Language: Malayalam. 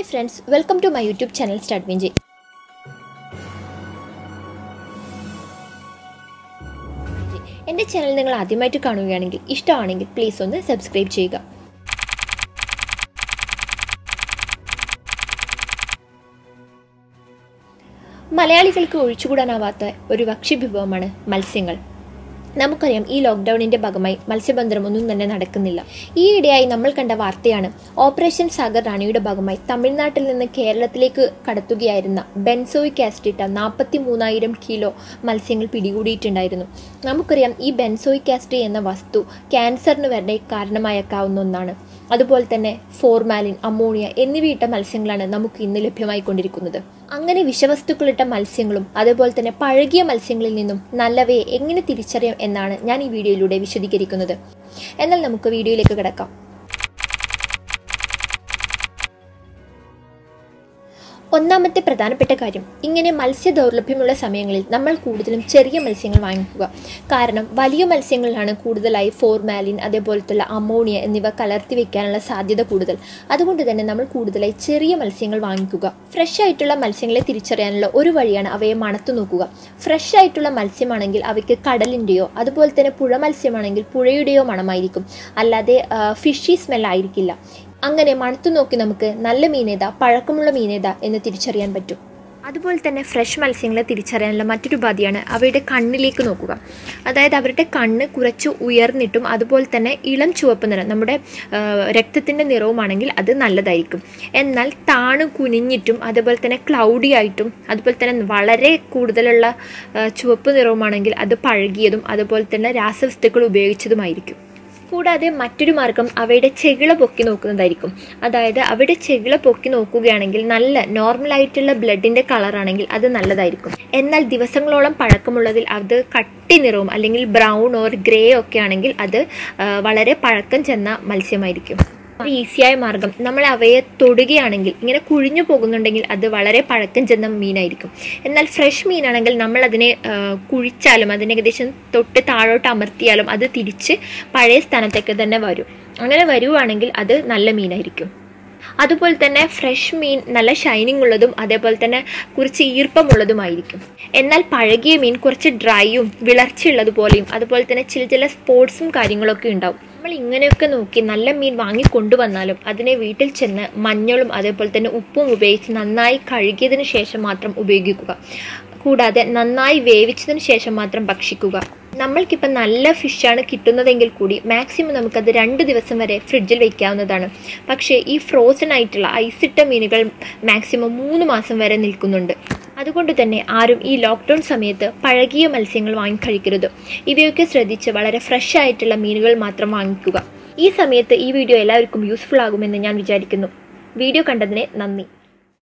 hi friends welcome to my YouTube channel start വിഞ്ചി എൻ്റെ ചാനൽ നിങ്ങൾ ആദ്യമായിട്ട് കാണുകയാണെങ്കിൽ ഇഷ്ടമാണെങ്കിൽ പ്ലീസ് ഒന്ന് സബ്സ്ക്രൈബ് ചെയ്യുക മലയാളികൾക്ക് ഒഴിച്ചുകൂടാനാവാത്ത ഒരു ഭക്ഷ്യവിഭവമാണ് മത്സ്യങ്ങൾ നമുക്കറിയാം ഈ ലോക്ക്ഡൗണിന്റെ ഭാഗമായി മത്സ്യബന്ധനം ഒന്നും തന്നെ നടക്കുന്നില്ല ഈയിടെയായി നമ്മൾ കണ്ട വാർത്തയാണ് ഓപ്പറേഷൻ സാഗർ റാണിയുടെ ഭാഗമായി തമിഴ്നാട്ടിൽ നിന്ന് കേരളത്തിലേക്ക് കടത്തുകയായിരുന്ന ബെൻസോയിക് ആസിഡ് ഇട്ട നാൽപ്പത്തി മൂന്നായിരം കിലോ മത്സ്യങ്ങൾ പിടികൂടിയിട്ടുണ്ടായിരുന്നു നമുക്കറിയാം ഈ ബെൻസോയിക് ആസിഡ് എന്ന വസ്തു ക്യാൻസറിന് വരെ കാരണമായേക്കാവുന്ന ഒന്നാണ് അതുപോലെ തന്നെ ഫോർമാലിൻ അമോണിയ എന്നിവയിട്ട മത്സ്യങ്ങളാണ് നമുക്ക് ഇന്ന് ലഭ്യമായിക്കൊണ്ടിരിക്കുന്നത് അങ്ങനെ വിഷവസ്തുക്കളിട്ട മത്സ്യങ്ങളും അതുപോലെ തന്നെ പഴകിയ മത്സ്യങ്ങളിൽ നിന്നും നല്ലവയെ എങ്ങനെ തിരിച്ചറിയാം എന്നാണ് ഞാൻ ഈ വീഡിയോയിലൂടെ വിശദീകരിക്കുന്നത് എന്നാൽ നമുക്ക് വീഡിയോയിലേക്ക് കിടക്കാം ഒന്നാമത്തെ പ്രധാനപ്പെട്ട കാര്യം ഇങ്ങനെ മത്സ്യ ദൗർലഭ്യമുള്ള സമയങ്ങളിൽ നമ്മൾ കൂടുതലും ചെറിയ മത്സ്യങ്ങൾ വാങ്ങിക്കുക കാരണം വലിയ മത്സ്യങ്ങളിലാണ് കൂടുതലായി ഫോർമാലിൻ അതേപോലത്തുള്ള അമോണിയ എന്നിവ കലർത്തി വെക്കാനുള്ള സാധ്യത കൂടുതൽ അതുകൊണ്ട് തന്നെ നമ്മൾ കൂടുതലായി ചെറിയ മത്സ്യങ്ങൾ വാങ്ങിക്കുക ഫ്രഷ് ആയിട്ടുള്ള മത്സ്യങ്ങളെ തിരിച്ചറിയാനുള്ള ഒരു വഴിയാണ് അവയെ മണത്തു നോക്കുക ഫ്രഷ് ആയിട്ടുള്ള മത്സ്യമാണെങ്കിൽ അവയ്ക്ക് കടലിൻ്റെയോ അതുപോലെ തന്നെ പുഴ മത്സ്യമാണെങ്കിൽ പുഴയുടെയോ മണമായിരിക്കും അല്ലാതെ ഫിഷി സ്മെൽ ആയിരിക്കില്ല അങ്ങനെ മണത്തു നോക്കി നമുക്ക് നല്ല മീനേതാ പഴക്കമുള്ള മീനേതാ എന്ന് തിരിച്ചറിയാൻ പറ്റും അതുപോലെ തന്നെ ഫ്രഷ് മത്സ്യങ്ങളെ തിരിച്ചറിയാനുള്ള മറ്റൊരു ഉപാധിയാണ് അവയുടെ കണ്ണിലേക്ക് നോക്കുക അതായത് അവരുടെ കണ്ണ് കുറച്ച് ഉയർന്നിട്ടും അതുപോലെ തന്നെ ഇളം ചുവപ്പ് നിറം നമ്മുടെ രക്തത്തിൻ്റെ നിറവുമാണെങ്കിൽ അത് നല്ലതായിരിക്കും എന്നാൽ താണു കുനിഞ്ഞിട്ടും അതുപോലെ തന്നെ ക്ലൗഡി ആയിട്ടും അതുപോലെ തന്നെ വളരെ കൂടുതലുള്ള ചുവപ്പ് നിറവുമാണെങ്കിൽ അത് പഴകിയതും അതുപോലെ തന്നെ രാസവസ്തുക്കൾ ഉപയോഗിച്ചതുമായിരിക്കും കൂടാതെ മറ്റൊരു മാർഗം അവയുടെ ചെകിള പൊക്കി നോക്കുന്നതായിരിക്കും അതായത് അവയുടെ ചെകിള പൊക്കി നോക്കുകയാണെങ്കിൽ നല്ല നോർമലായിട്ടുള്ള ബ്ലഡിൻ്റെ കളറാണെങ്കിൽ അത് നല്ലതായിരിക്കും എന്നാൽ ദിവസങ്ങളോളം പഴക്കമുള്ളതിൽ അത് കട്ടി നിറവും അല്ലെങ്കിൽ ബ്രൗൺ ഓർ ഗ്രേ ഒക്കെ ആണെങ്കിൽ അത് വളരെ പഴക്കം ചെന്ന മത്സ്യമായിരിക്കും ഒരു ഈസിയായ മാർഗം നമ്മൾ അവയെ തൊടുകയാണെങ്കിൽ ഇങ്ങനെ കുഴിഞ്ഞു പോകുന്നുണ്ടെങ്കിൽ അത് വളരെ പഴക്കം ചെന്ന മീനായിരിക്കും എന്നാൽ ഫ്രഷ് മീനാണെങ്കിൽ നമ്മൾ അതിനെ കുഴിച്ചാലും അതിനെ ഏകദേശം തൊട്ട് താഴോട്ട് അമർത്തിയാലും അത് തിരിച്ച് പഴയ സ്ഥാനത്തേക്ക് തന്നെ വരും അങ്ങനെ വരുവാണെങ്കിൽ അത് നല്ല മീനായിരിക്കും അതുപോലെ തന്നെ ഫ്രഷ് മീൻ നല്ല ഷൈനിങ് ഉള്ളതും അതേപോലെ തന്നെ കുറച്ച് ഈർപ്പമുള്ളതുമായിരിക്കും എന്നാൽ പഴകിയ മീൻ കുറച്ച് ഡ്രൈയും വിളർച്ചയുള്ളതുപോലെയും അതുപോലെ തന്നെ ചില ചില സ്പോർട്സും കാര്യങ്ങളൊക്കെ ഉണ്ടാവും നമ്മൾ ഇങ്ങനെയൊക്കെ നോക്കി നല്ല മീൻ വാങ്ങി കൊണ്ടുവന്നാലും അതിനെ വീട്ടിൽ ചെന്ന് മഞ്ഞളും അതേപോലെ തന്നെ ഉപ്പും ഉപയോഗിച്ച് നന്നായി കഴുകിയതിന് ശേഷം മാത്രം ഉപയോഗിക്കുക കൂടാതെ നന്നായി വേവിച്ചതിന് ശേഷം മാത്രം ഭക്ഷിക്കുക നമ്മൾക്കിപ്പോൾ നല്ല ഫിഷാണ് കിട്ടുന്നതെങ്കിൽ കൂടി മാക്സിമം നമുക്കത് രണ്ട് ദിവസം വരെ ഫ്രിഡ്ജിൽ വെക്കാവുന്നതാണ് പക്ഷേ ഈ ഫ്രോസൺ ആയിട്ടുള്ള ഐസിട്ട മീനുകൾ മാക്സിമം മൂന്ന് മാസം വരെ നിൽക്കുന്നുണ്ട് അതുകൊണ്ട് തന്നെ ആരും ഈ ലോക്ക്ഡൗൺ സമയത്ത് പഴകിയ മത്സ്യങ്ങൾ വാങ്ങിക്കഴിക്കരുത് ഇവയൊക്കെ ശ്രദ്ധിച്ച് വളരെ ഫ്രഷ് ആയിട്ടുള്ള മീനുകൾ മാത്രം വാങ്ങിക്കുക ഈ സമയത്ത് ഈ വീഡിയോ എല്ലാവർക്കും യൂസ്ഫുൾ ആകുമെന്ന് ഞാൻ വിചാരിക്കുന്നു വീഡിയോ കണ്ടതിന് നന്ദി